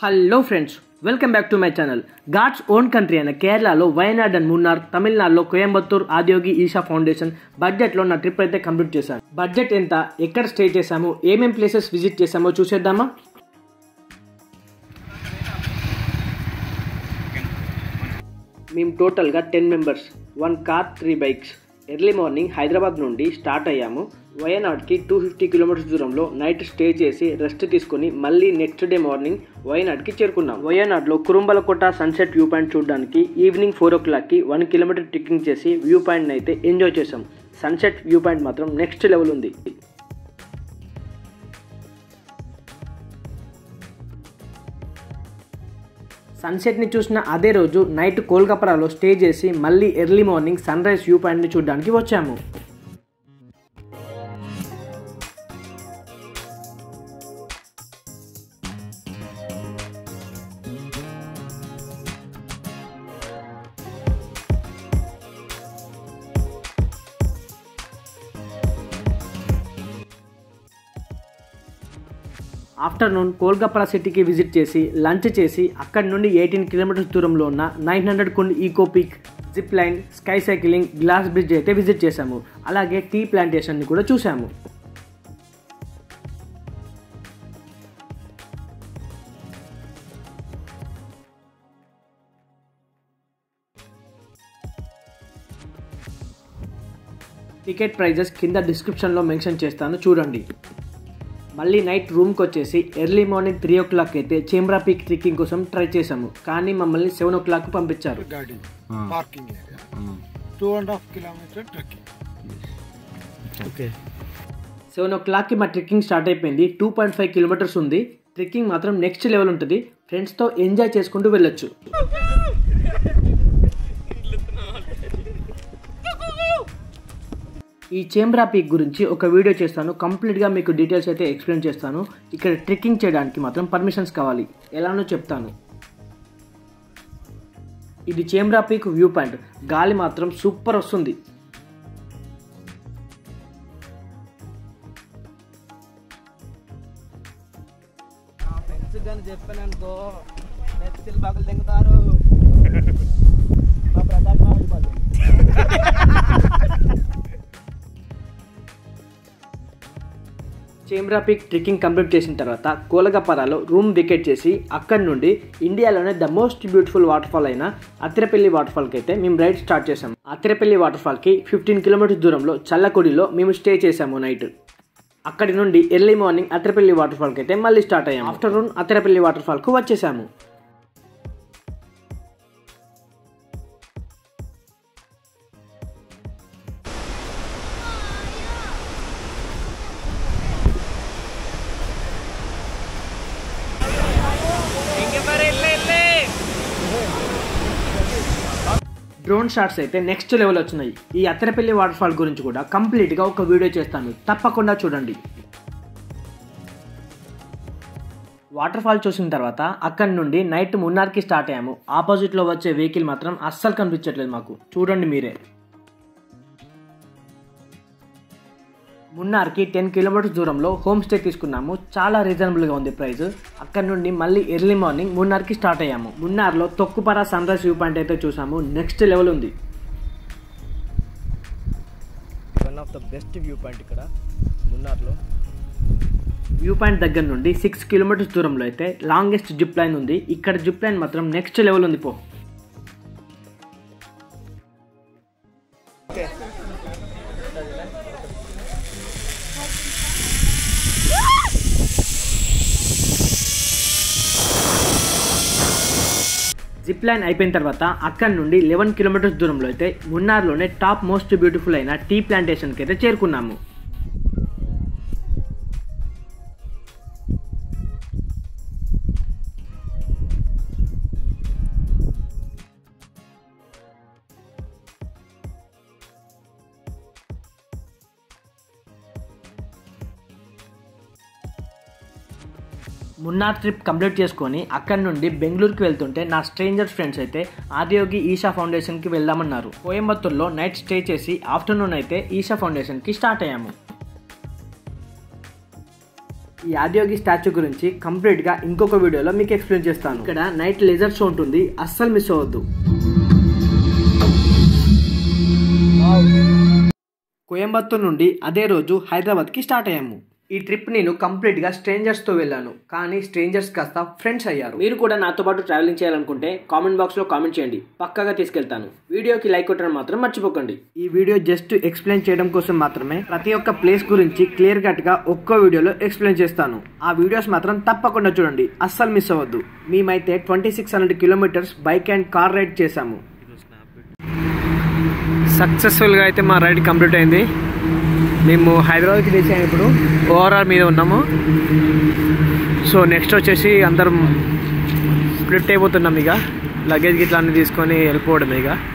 hello friends welcome back to my channel God's own country అయిన కేరళలో Wayanad and Munnar తమిళనాడులో Coimbatore Adiyogi Isha foundation బడ్జెట్లో నా ట్రిప్ అయితే కంప్లీట్ చేశాను బడ్జెట్ ఎంత ఎక్కడ స్టే చేశాము ఏమేం ప్లేసెస్ విజిట్ చేశామో చూసేద్దామా మేము టోటల్గా ten members one car three bikes early morning Hyderabad నుండి స్టార్ట్ అయ్యాము వయనాడ్కి టూ ఫిఫ్టీ కిలోమీటర్స్ దూరంలో నైట్ స్టే చేసి రెస్ట్ తీసుకొని మళ్ళీ నెక్స్ట్ డే మార్నింగ్ వయనాడ్కి చేరుకున్నాం వయనాడ్లో కురుంబలకోట సన్సెట్ వ్యూ పాయింట్ చూడడానికి ఈవినింగ్ ఫోర్ ఓ క్లాక్కి వన్ కిలోమీటర్ ట్రెక్కింగ్ చేసి వ్యూ పాయింట్ని అయితే ఎంజాయ్ చేసాం సన్సెట్ వ్యూ పాయింట్ మాత్రం నెక్స్ట్ లెవెల్ ఉంది సన్సెట్ని చూసిన అదే రోజు నైట్ కోల్కపరాలో స్టే చేసి మళ్ళీ early morning sunrise view పాయింట్ని చూడడానికి వచ్చాము ఆఫ్టర్నూన్ కోల్కపరా సిటీకి విజిట్ చేసి లంచ్ చేసి అక్కడి నుండి ఎయిటీన్ కిలోమీటర్స్ దూరంలో ఉన్న nine hundred Kandi eco peak zip line sky cycling glass bridge అయితే విజిట్ చేశాము అలాగే టీ ప్లాంటేషన్ని కూడా చూసాము టికెట్ ప్రైజెస్ కింద డిస్క్రిప్షన్లో మెన్షన్ చేస్తాను చూడండి మళ్ళీ నైట్ రూమ్కి వచ్చేసి early morning three o'clock అయితే చేమ్రా పీక్ ట్రెక్కింగ్ కోసం ట్రై చేసాము కానీ మమ్మల్ని సెవెన్ ఓ క్లాక్ పంపించారు गाड़ी parking area two and half kilometre trekking okay seven ఓ క్లాక్కి మా ట్రెక్కింగ్ స్టార్ట్ అయిపోయింది టూ పాయింట్ ఫైవ్ కిలోమీటర్స్ ఉంది ట్రెక్కింగ్ మాత్రం నెక్స్ట్ లెవెల్ ఉంటుంది ఫ్రెండ్స్తో ఎంజాయ్ చేసుకుంటూ వెళ్ళొచ్చు ఈ చేమ్రా పీక్ గురించి ఒక వీడియో చేస్తాను కంప్లీట్గా మీకు డీటెయిల్స్ అయితే ఎక్స్ప్లెయిన్ చేస్తాను ఇక్కడ ట్రెక్కింగ్ చేయడానికి మాత్రం పర్మిషన్స్ కావాలి ఎలానో చెప్తాను ఇది చేమ్రా పీక్ వ్యూ పాయింట్ గాలి మాత్రం సూపర్ వస్తుంది ఫ్రెండ్స్ కానీ చెప్పాను అనుకో నెత్తిలు పగలు దింగుతారు మా ప్రతాప్ మామిడి పళ్ళు చేమ్రా పీక్ ట్రెక్కింగ్ కంప్లీట్ చేసిన తర్వాత కోలగపరాలో రూమ్ వికెట్ చేసి అక్కడి నుండి ఇండియాలోనే the most beautiful waterfall అయిన అత్తిరపల్లి వాటర్ ఫాల్కి అయితే మేము రైడ్ స్టార్ట్ చేసాం అత్తిరపల్లి వాటర్ ఫాల్కి ఫిఫ్టీన్ కిలోమీటర్స్ దూరంలో చల్లకొడిలో మేము స్టే చేసాము నైట్ అక్కడి నుండి ఎర్లీ మార్నింగ్ అత్తిరపల్లి వాటర్ ఫాల్కి అయితే మళ్ళీ స్టార్ట్ అయ్యాము ఆఫ్టర్నూన్ అత్తిరపల్లి వాటర్ ఫాల్కు వచ్చేసాము డ్రోన్ షాట్స్ అయితే నెక్స్ట్ లెవెల్ వచ్చినాయి ఈ అత్తరపల్లి వాటర్ ఫాల్ గురించి కూడా కంప్లీట్గా ఒక వీడియో చేస్తాను తప్పకుండా చూడండి వాటర్ ఫాల్ చూసిన తర్వాత అక్కడి నుండి నైట్ మున్నార్కి స్టార్ట్ అయ్యాము ఆపోజిట్లో వచ్చే వెహికల్ మాత్రం అస్సలు కనిపించట్లేదు మాకు చూడండి మీరే మున్నార్కి టెన్ కిలోమీటర్స్ దూరంలో హోమ్ స్టే తీసుకున్నాము చాలా రీజనబుల్గా ఉంది ప్రైస్ అక్కడ నుండి మళ్ళీ ఎర్లీ మార్నింగ్ మున్నార్కి స్టార్ట్ అయ్యాము మున్నార్లో Thokkupara sunrise view point అయితే చూసాము నెక్స్ట్ లెవెల్ ఉంది one of the best view point ఇక్కడ మున్నార్లో వ్యూ పాయింట్ దగ్గర నుండి సిక్స్ కిలోమీటర్స్ దూరంలో అయితే లాంగెస్ట్ జిప్ లైన్ ఉంది ఇక్కడ జిప్ లైన్ మాత్రం నెక్స్ట్ లెవెల్ ఉంది పో జిప్ లైన్ అయిపోయిన తర్వాత అక్కడ నుండి లెవెన్ కిలోమీటర్స్ దూరంలో అయితే మున్నార్లోనే టాప్ మోస్ట్ బ్యూటిఫుల్ అయిన టీ ప్లాంటేషన్కి అయితే చేరుకున్నాము మున్నార్ ట్రిప్ కంప్లీట్ చేసుకొని అక్కడి నుండి బెంగళూరుకి వెళ్తుంటే నా స్ట్రేంజర్ ఫ్రెండ్స్ అయితే ఆదియోగి ఈషా ఫౌండేషన్కి వెళ్దామన్నారు కోయంబత్తూర్లో నైట్ స్టే చేసి ఆఫ్టర్నూన్ అయితే ఈషా ఫౌండేషన్కి స్టార్ట్ అయ్యాము ఈ ఆదియోగి స్టాచ్యూ గురించి కంప్లీట్గా ఇంకొక వీడియోలో మీకు ఎక్స్ప్లెయిన్ చేస్తాను ఇక్కడ నైట్ లేజర్ షో ఉంటుంది అస్సలు మిస్ అవ్వద్దు కోయంబత్తూర్ నుండి అదే రోజు హైదరాబాద్కి స్టార్ట్ అయ్యాము ఈ ట్రిప్ నేను కంప్లీట్గా స్ట్రేంజర్స్తో వెళ్ళాను కానీ స్ట్రేంజర్స్ కాస్త ఫ్రెండ్స్ అయ్యారు మీరు కూడా నాతో పాటు ట్రావెలింగ్ చేయాలనుకుంటే కామెంట్ బాక్స్లో కామెంట్ చేయండి పక్కాగా తీసుకెళ్తాను వీడియోకి లైక్ కొట్టడం మాత్రం మర్చిపోకండి ఈ వీడియో జస్ట్ ఎక్స్ప్లెయిన్ చేయడం కోసం మాత్రమే ప్రతి ఒక్క ప్లేస్ గురించి క్లియర్ కట్గా ఒక్కో వీడియోలో ఎక్స్ప్లెయిన్ చేస్తాను ఆ వీడియోస్ మాత్రం తప్పకుండా చూడండి అస్సలు మిస్ అవ్వద్దు మేమైతే twenty six hundred kilometers bike and car ride చేశాము సక్సెస్ఫుల్గా అయితే మా రైడ్ కంప్లీట్ అయింది మేము హైదరాబాద్కి రీచ్ అయ్యాం ఇప్పుడు ఓవరాల్ మీద ఉన్నాము సో నెక్స్ట్ వచ్చేసి అందరం స్ప్లిట్ అయిపోతున్నాం ఇక లగేజ్ గిట్లా అన్ని తీసుకొని వెళ్ళిపోవడం ఇక